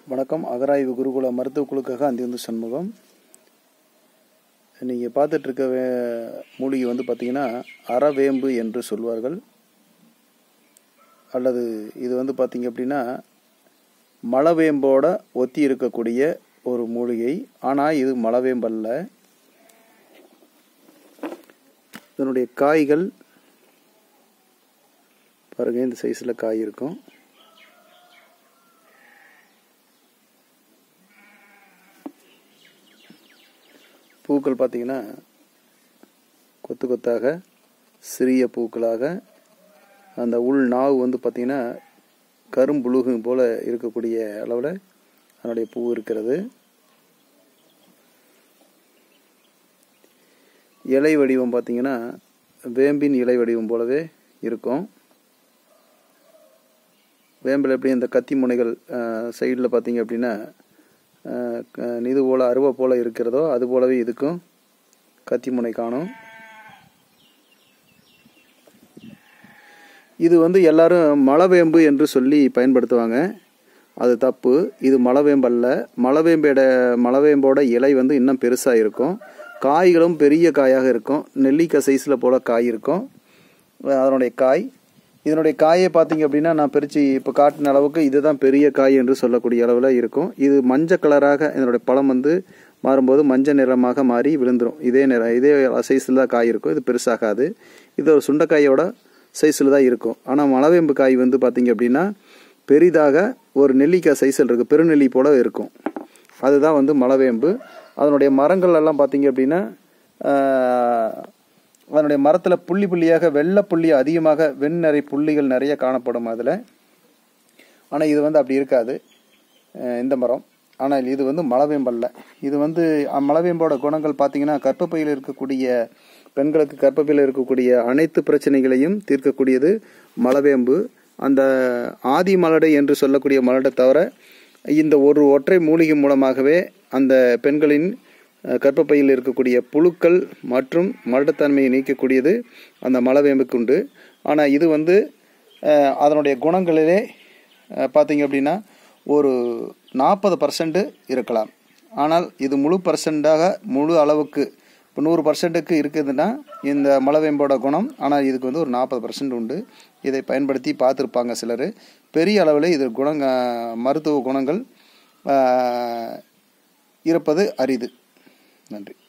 வணக்கம் அகராய்வு குருகுல மருத்துவ குழுக்காக அந்திருந்து சண்முகம் நீங்கள் பார்த்துட்டு இருக்க வே மூலிகை வந்து பார்த்தீங்கன்னா அறவேம்பு என்று சொல்வார்கள் அல்லது இது வந்து பார்த்தீங்க அப்படின்னா மலவேம்போட ஒத்தி இருக்கக்கூடிய ஒரு மூலிகை ஆனால் இது மலவேம்பல்ல இதனுடைய காய்கள் பாருங்க இந்த சைஸில் காய் இருக்கும் பூக்கள் பார்த்தீங்கன்னா கொத்து கொத்தாக சிறிய பூக்களாக அந்த உள் நாவு வந்து பார்த்திங்கன்னா கரும்புழுகு போல் இருக்கக்கூடிய அளவில் அதனுடைய பூ இருக்கிறது இலை வடிவம் பார்த்திங்கன்னா வேம்பின் இலை வடிவம் போலவே இருக்கும் வேம்பில் எப்படி இந்த கத்தி முனைகள் சைடில் பார்த்தீங்க அப்படின்னா இது போல் அருவா போல் இருக்கிறதோ அது போலவே இதுக்கும் கத்தி முனை காணும் இது வந்து எல்லாரும் மலவேம்பு என்று சொல்லி பயன்படுத்துவாங்க அது தப்பு இது மலவேம்பு அல்ல மலவேம்போட மலவேம்போட இலை வந்து இன்னும் பெருசாக இருக்கும் காய்களும் பெரிய காயாக இருக்கும் நெல்லிக்காய் சைஸில் போல் காய் இருக்கும் அதனுடைய காய் இதனுடைய காயை பார்த்தீங்க அப்படின்னா நான் பிரித்து இப்போ காட்டின அளவுக்கு இதுதான் பெரிய காய் என்று சொல்லக்கூடிய அளவில் இருக்கும் இது மஞ்சள் கலராக இதனுடைய பழம் வந்து மாறும்போது மஞ்சள் நிறமாக மாறி விழுந்துடும் இதே நிறம் இதே சைஸில் தான் காய் இருக்கும் இது பெருசாகாது இது ஒரு சுண்டைக்காயோட சைஸில் தான் இருக்கும் ஆனால் மலவேம்பு காய் வந்து பார்த்தீங்க அப்படின்னா பெரிதாக ஒரு நெல்லிக்காய் சைஸில் இருக்குது பெருநெல்லி போல இருக்கும் அதுதான் வந்து மலவேம்பு அதனுடைய மரங்கள் எல்லாம் பார்த்தீங்க அப்படின்னா அதனுடைய மரத்தில் புள்ளி புள்ளியாக வெள்ளை புள்ளி அதிகமாக வெண்நிறை புள்ளிகள் நிறைய காணப்படும் அதில் ஆனால் இது வந்து அப்படி இருக்காது இந்த மரம் ஆனால் இது வந்து மலவேம்பல்ல இது வந்து மலவேம்போட குணங்கள் பார்த்தீங்கன்னா கற்பப்பையில் இருக்கக்கூடிய பெண்களுக்கு கற்பப்பையில் இருக்கக்கூடிய அனைத்து பிரச்சனைகளையும் தீர்க்கக்கூடியது மலவேம்பு அந்த ஆதி மலடை என்று சொல்லக்கூடிய மலடை தவிர இந்த ஒரு ஒற்றை மூலிகை மூலமாகவே அந்த பெண்களின் கர்ப்பப்பையில் இருக்கக்கூடிய புழுக்கள் மற்றும் மலட்டுத்தன்மையை நீக்கக்கூடியது அந்த மலவேம்புக்கு உண்டு ஆனால் இது வந்து அதனுடைய குணங்களிலே பார்த்தீங்க அப்படின்னா ஒரு நாற்பது பர்சன்ட் இருக்கலாம் ஆனால் இது முழு பர்சண்டாக முழு அளவுக்கு இப்போ நூறு பர்சன்ட்டுக்கு இருக்குதுன்னா இந்த மலவேம்போட குணம் ஆனால் இதுக்கு வந்து ஒரு நாற்பது பர்சன்ட் உண்டு இதை பயன்படுத்தி பார்த்துருப்பாங்க சிலர் பெரிய அளவில் இது குணங்க மருத்துவ குணங்கள் இருப்பது அரிது நன்றி